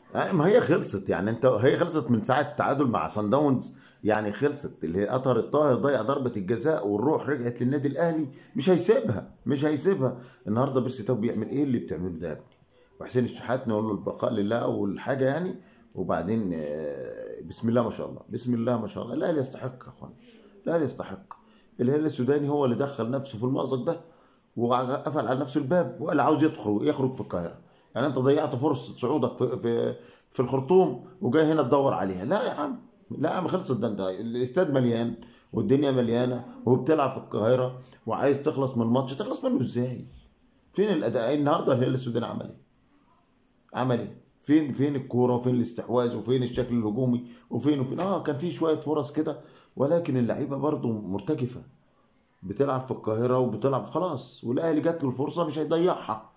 آه، ما هي خلصت يعني انت هي خلصت من ساعه التعادل مع سان داونز يعني خلصت اللي هي قطر الطاهر ضيع ضربه الجزاء والروح رجعت للنادي الاهلي مش هيسيبها مش هيسيبها النهارده بيرسي تاو بيعمل ايه اللي بتعمله ده يا ابني وحسين الشحات نقول له البقاء لله اول حاجه يعني وبعدين آه، بسم الله ما شاء الله بسم الله ما شاء الله الاهلي يستحق يا اخوان الاهلي يستحق الهلال السوداني هو اللي دخل نفسه في المأزق ده وقفل على نفسه الباب وقال عاوز يدخل يخرج في القاهره يعني انت ضيعت فرصه صعودك في في في الخرطوم وجاي هنا تدور عليها لا يا عم لا يا عم خلصت ده انت الاستاد مليان والدنيا مليانه وبتلعب في القاهره وعايز تخلص من الماتش تخلص منه ازاي؟ فين الاداء النهارده الهلال السوداني عمل ايه؟ عمل ايه؟ فين فين الكوره وفين الاستحواذ وفين الشكل الهجومي وفين وفين اه كان في شويه فرص كده ولكن اللعيبه برضو مرتجفه بتلعب في القاهره وبتلعب خلاص والاهلي جات له الفرصه مش هيضيعها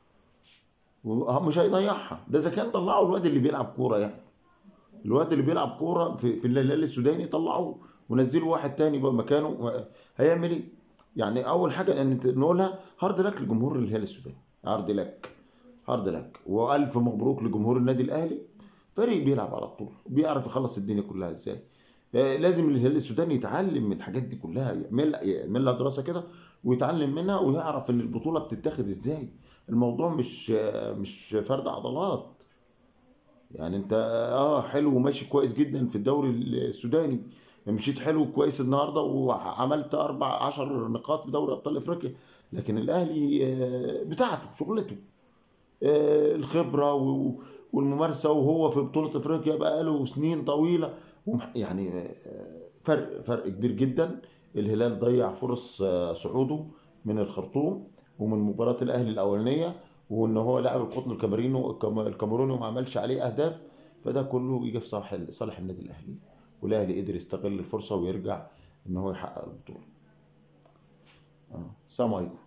مش هيضيعها ده اذا كان طلعوا الواد اللي بيلعب كوره يعني الواد اللي بيلعب كوره في, في الهلال السوداني طلعوه ونزلوا واحد تاني بقى مكانه هيعمل ايه؟ يعني اول حاجه ان نقولها هارد لك لجمهور الهلال السوداني هارد لك هارد لك والف مبروك لجمهور النادي الاهلي فريق بيلعب على طول بيعرف يخلص الدنيا كلها ازاي آه، لازم الهلال السوداني يتعلم من الحاجات دي كلها يعمل يعمل لها دراسه كده ويتعلم منها ويعرف ان البطوله بتتاخد ازاي الموضوع مش آه، مش فرد عضلات يعني انت اه حلو وماشي كويس جدا في الدوري السوداني مشيت حلو كويس النهارده وعملت اربع عشر نقاط في دوري ابطال افريقيا لكن الاهلي آه، بتاعته شغلته آه، الخبره والممارسه وهو في بطوله افريقيا بقاله سنين طويله يعني آه، فرق فرق كبير جدا الهلال ضيع فرص صعوده من الخرطوم ومن مباراه الاهلي الاولانيه وان هو لاعب القطن الكاميروني الكاميروني وما عملش عليه اهداف فده كله يجي في صالح صالح النادي الاهلي والاهلي قدر يستغل الفرصه ويرجع ان هو يحقق البطوله. السلام عليكم.